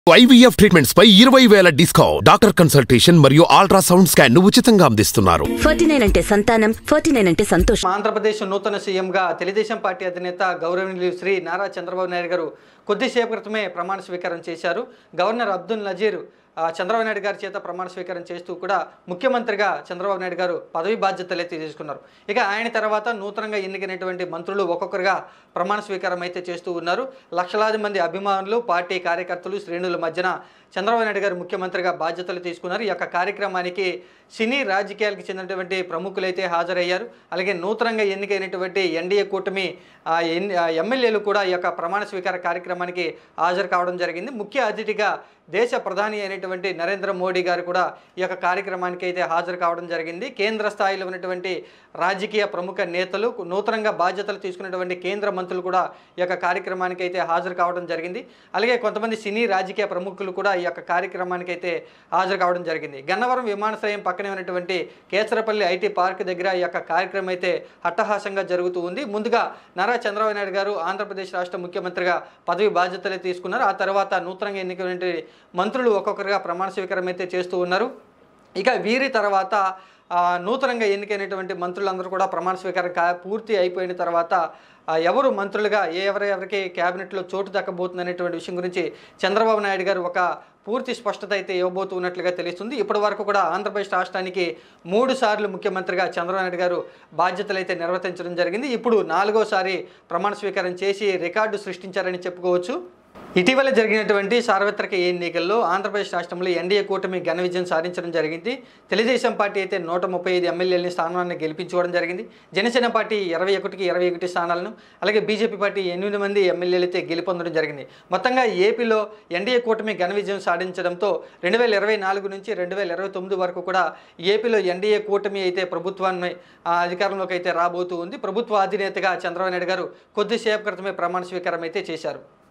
IVF treatments పై ఇరవై వేల డిస్కౌంట్ డాక్టర్ కన్సల్టేషన్ మరియు అల్ట్రాసౌండ్ స్కాన్ ను ఉచితంగా అందిస్తున్నారు ఫార్టీ నైన్ అంటే సంతానం ఫార్టీ నైన్ అంటే సంతోషం ఆంధ్రప్రదేశ్ నూతన సీఎంగా తెలుగుదేశం పార్టీ అధినేత గౌరవనీయులు శ్రీ నారా చంద్రబాబు నాయుడు గారు కొద్దిసేపు క్రితమే ప్రమాణ స్వీకారం చేశారు గవర్నర్ అబ్దుల్ నజీర్ ఆ, చంద్రబాబు నాయుడు గారి చేత ప్రమాణ స్వీకారం చేస్తూ కూడా ముఖ్యమంత్రిగా చంద్రబాబు నాయుడు గారు పదవి బాధ్యతలు అయితే తీసుకున్నారు ఇక ఆయన తర్వాత నూతనంగా ఎన్నికైనటువంటి మంత్రులు ఒక్కొక్కరుగా ప్రమాణ స్వీకారం అయితే చేస్తూ ఉన్నారు లక్షలాది మంది అభిమానులు పార్టీ కార్యకర్తలు శ్రేణుల మధ్యన చంద్రబాబు నాయుడు గారు ముఖ్యమంత్రిగా బాధ్యతలు తీసుకున్నారు ఈ యొక్క కార్యక్రమానికి సినీ రాజకీయాలకు చెందినటువంటి ప్రముఖులైతే హాజరయ్యారు అలాగే నూతనంగా ఎన్నికైనటువంటి ఎన్డీఏ కూటమి ఆ, ఎన్ని ఆ, ఎమ్మెల్యేలు కూడా ఈ యొక్క ప్రమాణ స్వీకార కార్యక్రమానికి హాజరు కావడం జరిగింది ముఖ్య అతిథిగా దేశ ప్రధాని అయినటువంటి నరేంద్ర మోడీ గారు కూడా ఈ యొక్క కార్యక్రమానికి అయితే హాజరు కావడం జరిగింది కేంద్ర స్థాయిలో ఉన్నటువంటి రాజకీయ ప్రముఖ నేతలు నూతనంగా బాధ్యతలు తీసుకున్నటువంటి కేంద్ర మంత్రులు కూడా ఈ యొక్క కార్యక్రమానికి అయితే హాజరు కావడం జరిగింది అలాగే కొంతమంది సినీ రాజకీయ ప్రముఖులు కూడా ఈ యొక్క కార్యక్రమానికి అయితే హాజరు కావడం జరిగింది గన్నవరం విమానాశ్రయం పక్కనే ఉన్నటువంటి కేసరపల్లి ఐటీ పార్క్ దగ్గర ఈ యొక్క కార్యక్రమం అయితే అట్టహాసంగా జరుగుతూ ఉంది ముందుగా నారా చంద్రబాబు నాయుడు గారు ఆంధ్రప్రదేశ్ రాష్ట్ర ముఖ్యమంత్రిగా పదవి బాధ్యతలు తీసుకున్నారు ఆ తర్వాత నూతనంగా ఎన్నికైన మంత్రులు ఒక్కొక్కరుగా ప్రమాణ స్వీకారం అయితే చేస్తూ ఉన్నారు ఇక వీరి తర్వాత ఆ, నూతనంగా ఎన్నికైనటువంటి మంత్రులందరూ కూడా ప్రమాణ స్వీకారం కా పూర్తి అయిపోయిన తర్వాత ఆ, ఎవరు మంత్రులుగా ఏ ఎవరు ఎవరికి క్యాబినెట్లో చోటు దక్కబోతుంది అనేటువంటి విషయం గురించి చంద్రబాబు నాయుడు గారు ఒక పూర్తి స్పష్టత అయితే ఇవ్వబోతున్నట్లుగా తెలుస్తుంది ఇప్పటి వరకు కూడా ఆంధ్రప్రదేశ్ రాష్ట్రానికి మూడు సార్లు ముఖ్యమంత్రిగా చంద్రబాబు నాయుడు గారు బాధ్యతలు అయితే నిర్వర్తించడం జరిగింది ఇప్పుడు నాలుగోసారి ప్రమాణ స్వీకారం చేసి రికార్డు సృష్టించారని చెప్పుకోవచ్చు ఇటీవల జరిగినటువంటి సార్వత్రిక ఎన్నికల్లో ఆంధ్రప్రదేశ్ రాష్ట్రంలో ఎన్డీఏ కూటమి ఘన విజయం సాధించడం జరిగింది తెలుగుదేశం పార్టీ అయితే నూట ముప్పై ఐదు ఎమ్మెల్యేలని స్థానాన్ని గెలిపించుకోవడం జరిగింది జనసేన పార్టీ ఇరవై ఒకటికి ఇరవై ఒకటి స్థానాలను అలాగే బీజేపీ పార్టీ ఎనిమిది మంది ఎమ్మెల్యేలు అయితే గెలుపొందడం జరిగింది మొత్తంగా ఏపీలో ఎన్డీఏ కూటమి ఘన విజయం సాధించడంతో రెండు వేల ఇరవై నాలుగు నుంచి రెండు వేల ఇరవై తొమ్మిది వరకు కూడా ఏపీలో ఎన్డీఏ కూటమి అయితే ప్రభుత్వాన్ని ఆ, అధికారంలోకి అయితే రాబోతూ ఉంది ప్రభుత్వ అధినేతగా చంద్రబాబు నాయుడు గారు కొద్దిసేపు క్రితమే ప్రమాణ స్వీకారం అయితే చేశారు